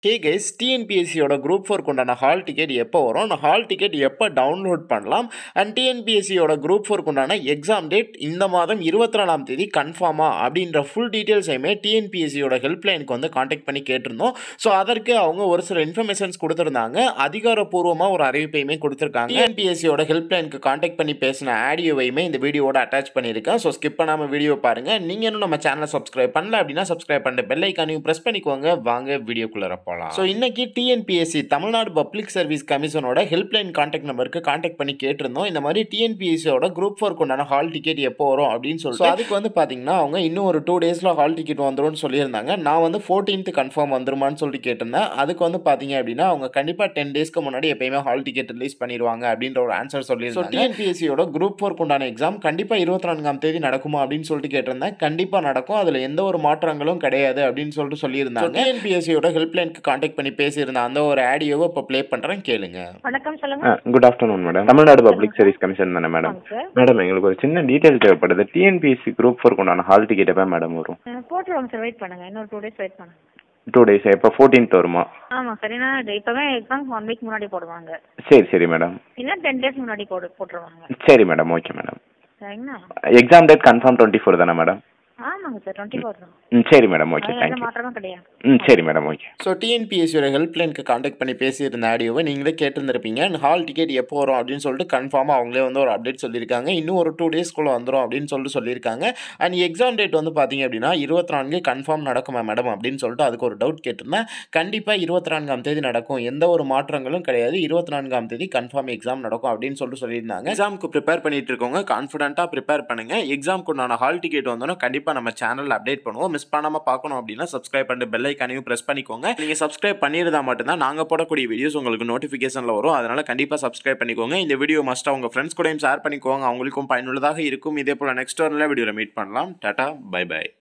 hey guys டிஎன்பிஎஸ்சியோட group ஃபோருக்கு உண்டான hall ticket எப்போ வரும் அந்த ஹால் டிக்கெட் எப்போ டவுன்லோட் பண்ணலாம் அண்ட் டிஎன்பிஎஸ்சியோட குரூப் ஃபோருக்கு உண்டான எக்ஸாம் டேட் இந்த மாதம் இருபத்தி நாலாம் தேதி கன்ஃபார்மா அப்படின்ற ஃபுல் டீட்டெயில்ஸையுமே டிஎன்பிஎஸ்சியோட ஹெல்ப்லைனுக்கு வந்து காண்டாக்ட் பண்ணி கேட்டிருந்தோம் ஸோ அதற்கு அவங்க ஒரு சில இன்ஃபர்மேஷன்ஸ் கொடுத்துருந்தாங்க அதிகாரப்பூர்வமாக ஒரு அறிவிப்பையுமே கொடுத்துருக்காங்க டிஎன்பிஎஸ்சியோட ஹெல்ப்லைனுக்கு காண்டாக்ட் பண்ணி பேசின ஆடியோவையுமே இந்த வீடியோவோட அட்டாச் பண்ணியிருக்கேன் ஸோ ஸ்கிப் பண்ணாமல் வீடியோ பாருங்கள் நீங்கள் இன்னும் நம்ம சேனலை சப்ஸ்கிரைப் பண்ணல அப்படின்னா சப்ஸ்கிரைப் பண்ணிட்டு பெல் ஐக்கானையும் ப்ரெஸ் பண்ணிக்கோங்க வாங்க வீடியோக்குள்ளே போகலாம் ஸோ இன்னைக்கு TNPSC Tamil Nadu public service கமிஷனோட helpline contact நம்பருக்கு காண்டாக்ட் பண்ணி கேட்டிருந்தோம் இந்த மாதிரி டிஎன்பிஎஸ்சியோட குரூப் ஃபோருக்கு உண்டான ஹால் டிக்கெட் எப்போ வரும் அப்படின்னு சொல்லி So, அதுக்கு வந்து பார்த்தீங்கன்னா அவங்க இன்னும் ஒரு டூ டேஸில் ஹால் டிக்கெட் வந்துரும்னு சொல்லியிருந்தாங்க நான் வந்து ஃபோர்டீன்த் கன்ஃபார்ம் வந்துருமான்னு சொல்லிட்டு கேட்டிருந்தேன் அதுக்கு வந்து பார்த்தீங்க அப்படின்னா அவங்க கண்டிப்பாக டென் டேஸ்க்கு முன்னாடி எப்பயுமே ஹால் டிக்கெட் ரிலீஸ் பண்ணிடுவாங்க அப்படின்ற ஒரு ஆன்சர் சொல்லியிருந்தாங்க டிஎன்பிஎஸ்சியோட குரூப் ஃபோருக்கு உண்டான எக்ஸாம் கண்டிப்பாக இருபத்தி நான்காம் தேதி நடக்குமா அப்படின்னு சொல்லிட்டு கேட்டிருந்தேன் கண்டிப்பாா நடக்கும் அதுல எந்த ஒரு மாற்றங்களும் கிடையாது அப்படின்னு சொல்லிட்டு சொல்லியிருந்தாங்க டிஎன்பிஎஸ்சியோட ஹெல்ப்லைனுக்கு காண்டாக்ட் பண்ணி பேசியிருந்த அந்த ஒரு ஆடியோவை இப்போ ப்ளே பண்றேன் கேளுங்க வணக்கம் சொல்லுங்க good afternoon madam Tamil Nadu public service commission தானே மேடம் ஆமாங்க சார் மேடம் எங்களுக்கு ஒரு சின்ன டீட்டெயில் தேவைப்படுது டிஎன்பிஎஸ்சி குரூப் ஃபோருக்கு உண்டான ஹால் டிக்கெட் எப்போ மேடம் வரும் அஹ் போட்டுருவாங்க சார் வெயிட் பண்ணுங்க இன்னொரு டூ டேஸ் வெயிட் பண்ணுங்க டூ டேஸ் எப்போ ஃபோர்டீன்த் வருமா ஆமாம் சார் ஏன்னா இது இப்போவே எக்ஸாம் ஒன் வீக் முன்னாடி போடுவாங்க சரி சரி மேடம் இல்லைன்னா டென் டேஸ் முன்னாடி போடு போட்டுருவாங்க சரி மேடம் ஓகே மேடம் சரிங்களா exam date confirm twenty four தானே மேடம் ஆமாங்க சார் டுவெண்ட்டி ஃபோர் தான் ம் சரி மேடம் ஓகே அதில் எந்த தேங்க்யூ மாற்றமும் கிடையாது ம் சரி மேடம் ஓகே ஸோ டிஎன்பிஎஸ்சியோட ஹெல்ப்லைனுக்கு காண்டாக்ட் பண்ணி பேசியிருந்த ஆடியோவை நீங்களே கேட்டிருந்திருப்பீங்க அண்ட் ஹால் டிக்கெட் எப்போ வரும் அப்படின்னு சொல்லிட்டு கன்ஃபார்மாக அவங்களே வந்து ஒரு அப்டேட் சொல்லியிருக்காங்க இன்னும் ஒரு டூ டேஸ்க்குள்ளே வந்துடும் அப்படின்னு சொல்லிட்டு சொல்லியிருக்காங்க அண்ட் எக்ஸாம் டேட் வந்து பார்த்தீங்க அப்படின்னா இருபத்தி நான்கு கன்ஃபார்ம் நடக்குமா மேடம் அப்படின்னு சொல்லிட்டு அதுக்கு ஒரு டவுட் கேட்டிருந்தேன் கண்டிப்பாக இருபத்தி நான்காம் தேதி நடக்கும் எந்த ஒரு மாற்றங்களும் கிடையாது இருபத்தி நான்காம் தேதி கன்ஃபார்ம் எக்ஸாம் நடக்கும் அப்படின்னு சொல்லிட்டு சொல்லியிருந்தாங்க எக்ஸாமுக்கு ப்ரிப்பேர் பண்ணிட்டு இருக்கவங்க கான்ஃபிடென்ட்டாக ப்ரிப்பேர் பண்ணுங்க எக்ஸாமுக்கு உண்டான ஹால் டிக்கெட் வந்தோன்னா கண்டிப்பாக நம்ம சேனலில் அப்டேட் பண்ணுவோம் மிஸ் பண்ணாமல் பார்க்கணும் அப்படின்னா சப்ஸ்கிரைப் பண்ணிட்டு பெல் ஐக்கானையும் ப்ரெஸ் பண்ணிக்கோங்க நீங்கள் சப்ஸ்கிரைப் பண்ணியிருந்தா மட்டும்தான் நாங்கள் போடக்கூடிய வீடியோஸ் உங்களுக்கு நோட்டிஃபிகேஷனில் வரும் அதனால் கண்டிப்பாக சப்ஸ்கிரைப் பண்ணிக்கோங்க இந்த வீடியோ மஸ்ட்டாக உங்கள் ஃப்ரெண்ட்ஸ் கூடயும் ஷேர் பண்ணிக்கோங்க அவங்களுக்கும் பயனுள்ளதாக இருக்கும் இதே போல் நெக்ஸ்ட் ஒரு நல்ல வீடியோவில் மீட் பண்ணலாம் டாட்டா பை பை